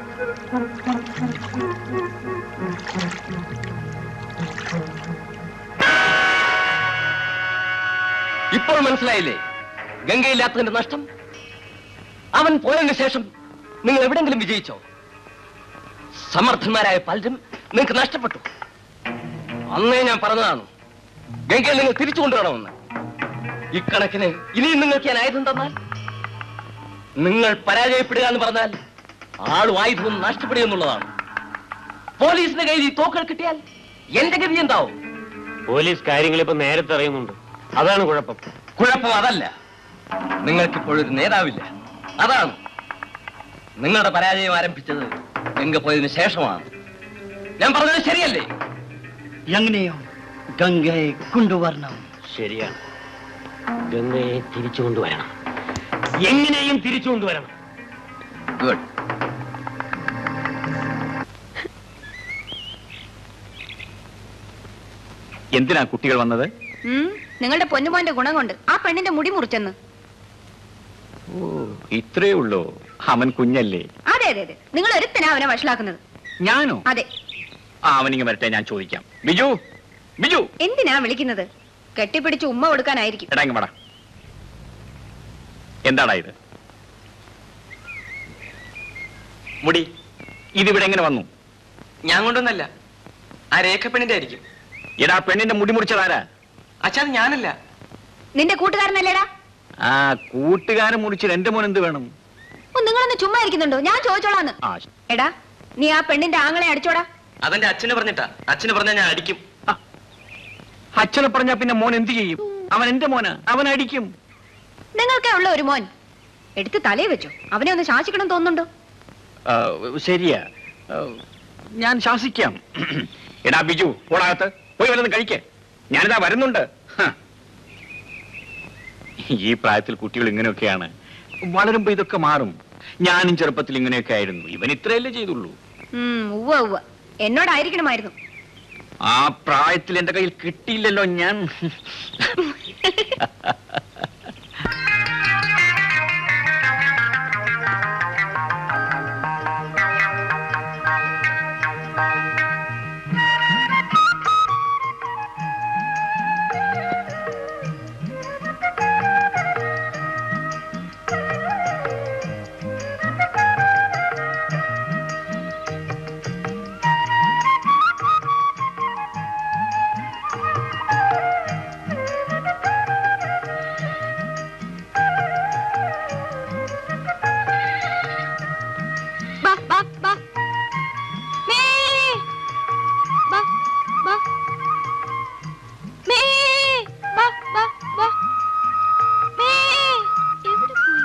ഇപ്പോൾ മനസ്സിലായില്ലേ ഗംഗയില്ലാത്തതിന്റെ നഷ്ടം അവൻ പോയതിനു ശേഷം നിങ്ങൾ എവിടെങ്കിലും വിജയിച്ചോ സമർത്ഥന്മാരായ പലരും നിങ്ങൾക്ക് നഷ്ടപ്പെട്ടു അന്നേ ഞാൻ പറഞ്ഞതാണ് ഗംഗയിൽ നിങ്ങൾ തിരിച്ചു കൊണ്ടുവരണമെന്ന് ഇക്കണക്കിന് ഇനിയും നിങ്ങൾക്ക് ഞാൻ ആയുധം തന്നാൽ നിങ്ങൾ പരാജയപ്പെടുക എന്ന് പറഞ്ഞാൽ ആളും ആയുധവും നഷ്ടപ്പെടുക എന്നുള്ളതാണ് പോലീസിന്റെ കയ്യിൽ ഈ തോക്കൾ കിട്ടിയാൽ എന്റെ ഗതി എന്താവും പോലീസ് കാര്യങ്ങൾ ഇപ്പൊ നേരത്തെ അറിയുന്നുണ്ട് അതാണ് കുഴപ്പം കുഴപ്പം അതല്ല നിങ്ങൾക്കിപ്പോഴൊരു നേതാവില്ല അതാണ് നിങ്ങളുടെ പരാജയം ആരംഭിച്ചത് ഗംഗ പോയതിനു ശേഷമാണ് ഞാൻ പറഞ്ഞത് ശരിയല്ലേ എങ്ങനെയോ ഗംഗയെ കൊണ്ടുവരണം ശരിയാണ് ഗംഗയെ തിരിച്ചു കൊണ്ടുവരണം എങ്ങനെയും തിരിച്ചു കൊണ്ടുവരണം ഗുഡ് എന്തിനാ കുട്ടികൾ വന്നത് ഉം, നിങ്ങളുടെ പൊന്നുമോന്റെ ഗുണം കൊണ്ട് ആ പെണ്ണിന്റെ മുടി മുറിച്ചെന്ന് ഓ ഇത്രേ ഉള്ളൂ അവൻ കുഞ്ഞല്ലേ അതെ അതെ അതെ നിങ്ങൾ ഒരുത്തനാ അവനെ വഷളാക്കുന്നത് ഞാനോ അതെ ആ അവനിങ്ങ് വരട്ടെ ഞാൻ ചോദിക്കാം ബിജു ബിജു എന്തിനാ വിളിക്കുന്നത് കെട്ടിപ്പിടിച്ച് ഉമ്മ കൊടുക്കാനായിരിക്കും എടാ ഇങ്ങ് വാടാ എന്താടാ ഇത് മുടി ഇതിവിടെ എങ്ങനെ വന്നു ഞാൻ കൊണ്ടൊന്നല്ല ആ രേഖപ്പെണ്ണിന്റെ ആയിരിക്കും എടാ പെണ്ണിന്റെ മുടി മുറിച്ചതാരാ അച്ഛാ അത് ഞാനല്ല നിന്റെ കൂട്ടുകാരനല്ലേടാ ആ കൂട്ടുകാരൻ മുറിച്ചിട്ട് എന്റെ മോൻ എന്ത് വേണം ഓ നിങ്ങളൊന്ന് ചുമ്മാ ഇരിക്കുന്നുണ്ടോ ഞാൻ ചോദിച്ചോളാന്ന് ആ എടാ നീ ആ പെണ്ണിന്റെ ആങ്ങളെ അടിച്ചോടാ അതെന്റെ അച്ഛന് പറഞ്ഞിട്ടാ അച്ഛന് പറഞ്ഞാ ഞാൻ അടിക്കും അച്ഛനെ പറഞ്ഞാ പിന്നെ മോൻ എന്ത് ചെയ്യും അവൻ എന്റെ മോന് അവൻ അടിക്കും നിങ്ങൾക്കേ ഉള്ള ഒരു മോൻ എടുത്ത് തലേ വെച്ചോ അവനെ ഒന്ന് ശാസിക്കണം തോന്നുന്നുണ്ടോ ആ, ശരിയാ ആ, ഞാൻ ശാസിക്കാം എടാ ബിജു ഓടാകത്ത് പോയി വല്ലതും കഴിക്കേ ഞാനിതാ വരുന്നുണ്ട് ഹ. ഈ പ്രായത്തിൽ കുട്ടികൾ ഇങ്ങനെയൊക്കെയാണ് വളരുമ്പോ ഇതൊക്കെ മാറും ഞാനും ചെറുപ്പത്തിൽ ഇങ്ങനെയൊക്കെ ആയിരുന്നു ഇവൻ ഇത്രയല്ലേ ചെയ്തുള്ളൂ ഉം ഉവ്വ ഉവ്വ എന്നോടായിരിക്കണമായിരുന്നു ആ പ്രായത്തിൽ എന്റെ കയ്യിൽ കിട്ടിയില്ലല്ലോ ഞാൻ ബാ ബാ ബാ മേ ബാ ബാ മേ ബാ ബാ ബാ മേ എവിടെ പോയി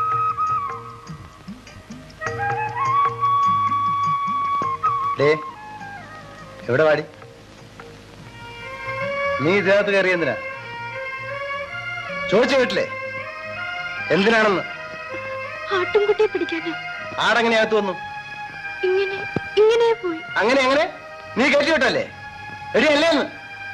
ഡേ എവിടെ വാടി നീ ഇതിനകത്ത് കയറി എന്തിനാ ചോദിച്ചു വീട്ടിലെ എന്തിനാണെന്ന് ആട്ടുംകുട്ടിയെ പിടിക്കാനാ ആടെങ്ങനെയകത്ത് വന്നു ഇങ്ങനെ ഇങ്ങനെ പോയി അങ്ങനെ അങ്ങനെ നീ കയറ്റി വിട്ടല്ലേ എടി അല്ലേന്ന്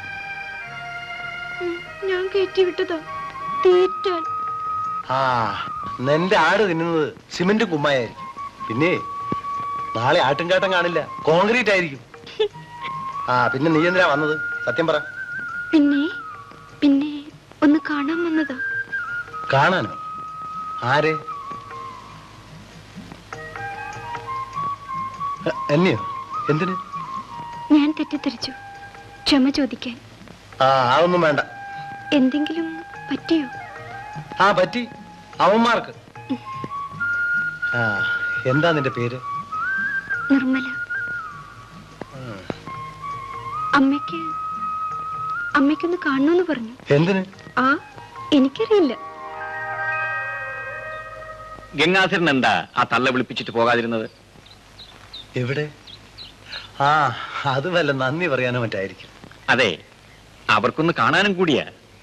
ഞാൻ കയറ്റി വിട്ടതാ തീറ്റാൻ ആ നിന്റെ ആട് തിന്നുന്നത് സിമന്റും കുമ്മായായിരിക്കും പിന്നെ നാളെ ആട്ടുംകാട്ടം കാണില്ല കോൺക്രീറ്റ് ആയിരിക്കും ആ പിന്നെ നീ എന്തിനാ വന്നത് സത്യം പറ പിന്നെ പിന്നെ ഒന്ന് കാണാൻ വന്നതാ കാണാനോ ആരെ എ- എന്നെയോ എന്തിന് ഞാൻ തെറ്റിദ്ധരിച്ചു ക്ഷമ ചോദിക്കാൻ ആ അതൊന്നും വേണ്ട എന്തെങ്കിലും പറ്റിയോ ആ പറ്റി അവന്മാർക്ക് ആ എന്താ നിന്റെ പേര് നിർമ്മല അമ്മയ്ക്ക് അമ്മയ്ക്കൊന്ന് കാണണമെന്ന് പറഞ്ഞു എന്തിന് ആ എനിക്കറിയില്ല ഗംഗാധരൻ എന്താ ആ തള്ള വിളിപ്പിച്ചിട്ട് പോകാതിരുന്നത് എവിടെ ആ അത് വല്ല നന്ദി പറയാനോ മറ്റായിരിക്കും അതെ അവർക്കൊന്ന് കാണാനും കൂടിയാ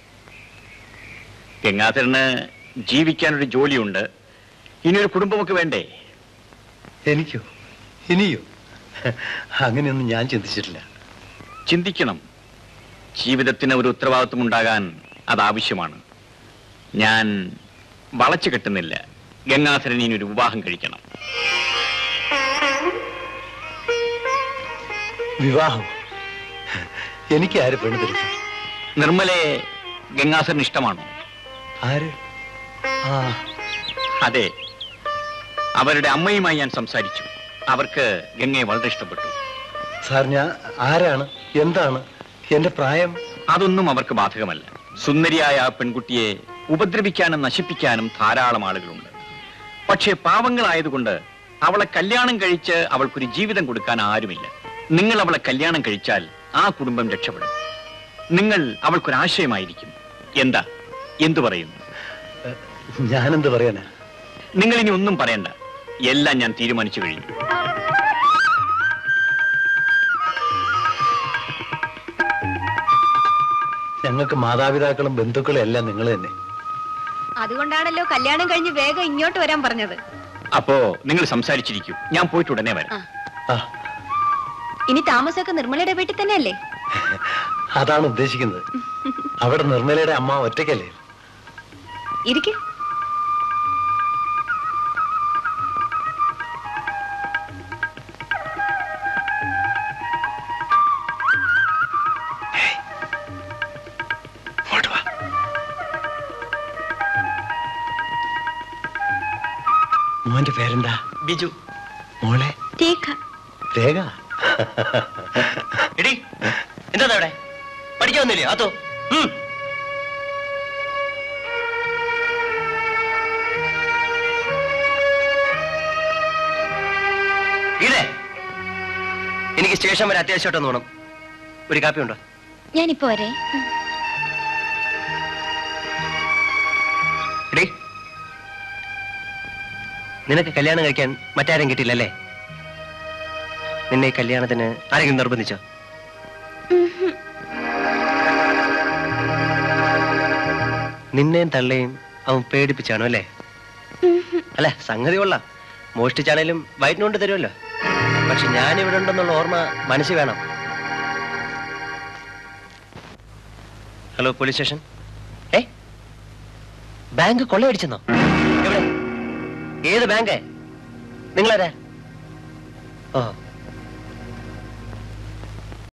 ഗംഗാധരന് ജീവിക്കാനൊരു ജോലിയുണ്ട് ഇനിയൊരു കുടുംബമൊക്കെ വേണ്ടേ എനിക്കോ ഇനിയോ അങ്ങനെയൊന്നും ഞാൻ ചിന്തിച്ചിട്ടില്ല ചിന്തിക്കണം ജീവിതത്തിന് ഒരു ഉത്തരവാദിത്വം ഉണ്ടാകാൻ അത് ആവശ്യമാണ് ഞാൻ വളച്ചു കെട്ടുന്നില്ല ഗംഗാധരൻ ഇനി ഒരു വിവാഹം കഴിക്കണം വിവാഹം എനിക്ക് ആര് പെണ്ണ് തരും സാർ നിർമ്മലയെ ഗംഗാസറിന് ഇഷ്ടമാണോ ആര് ആ അതെ അവരുടെ അമ്മയുമായി ഞാൻ സംസാരിച്ചു അവർക്ക് ഗംഗയെ വളരെ ഇഷ്ടപ്പെട്ടു സാർ ഞാൻ ആരാണ് എന്താണ് എന്റെ പ്രായം അതൊന്നും അവർക്ക് ബാധകമല്ല സുന്ദരിയായ ആ പെൺകുട്ടിയെ ഉപദ്രവിക്കാനും നശിപ്പിക്കാനും ധാരാളം ആളുകളുണ്ട് പക്ഷേ പാവങ്ങളായതുകൊണ്ട് അവളെ കല്യാണം കഴിച്ച് അവൾക്കൊരു ജീവിതം കൊടുക്കാൻ ആരുമില്ല നിങ്ങൾ അവളെ കല്യാണം കഴിച്ചാൽ ആ കുടുംബം രക്ഷപ്പെടും നിങ്ങൾ അവൾക്കൊരാശയമായിരിക്കും എന്താ എന്തു പറയുന്നു ഞാനെന്ത് പറയാനാ നിങ്ങൾ ഇനി ഒന്നും പറയണ്ട എല്ലാം ഞാൻ തീരുമാനിച്ചു കഴിഞ്ഞു ഞങ്ങൾക്ക് മാതാപിതാക്കളും ബന്ധുക്കളും എല്ലാം നിങ്ങൾ തന്നെ അതുകൊണ്ടാണല്ലോ കല്യാണം കഴിഞ്ഞ് വേഗം ഇങ്ങോട്ട് വരാൻ പറഞ്ഞത് അപ്പോ നിങ്ങൾ സംസാരിച്ചിരിക്കൂ ഞാൻ പോയിട്ട് ഉടനെ വരാം ആ ഇനി താമസമൊക്കെ നിർമ്മലയുടെ വീട്ടിൽ തന്നെയല്ലേ അതാണ് ഉദ്ദേശിക്കുന്നത് അവിടെ നിർമ്മലയുടെ അമ്മ ഒറ്റയ്ക്കല്ലേ ഇരിക്കെ ഇങ്ങോട്ട് വാ മോന്റെ പേരെന്താ ബിജു മോളെ രേഖ രേഖ എടി എന്താ അവിടെ പഠിക്കാൻ വന്നില്ലേ അതോ ഇതേ എനിക്ക് സ്റ്റേഷൻ വരെ അത്യാവശ്യമായിട്ടൊന്ന് വേണം ഒരു കാപ്പി ഉണ്ടോ ഞാനിപ്പോ വരെ എടി നിനക്ക് കല്യാണം കഴിക്കാൻ മറ്റാരും കിട്ടിയില്ലല്ലേ നിന്നെ ഈ കല്യാണത്തിന് ആരെങ്കിലും നിർബന്ധിച്ചോ നിന്നെയും തള്ളയും അവൻ പേടിപ്പിച്ചാണോ അല്ലേ അല്ല സംഗതി കൊള്ളാം മോഷ്ടിച്ചാണേലും വയറ്റിനുകൊണ്ട് തരുമല്ലോ പക്ഷെ ഞാൻ ഇവിടെ ഉണ്ടെന്നുള്ള ഓർമ്മ മനസ്സിൽ വേണം ഹലോ പോലീസ് സ്റ്റേഷൻ ഏ ബാങ്ക് കൊള്ളയടിച്ചെന്നോ എവിടെ ഏത് ബാങ്ക് നിങ്ങളാരാ ഓ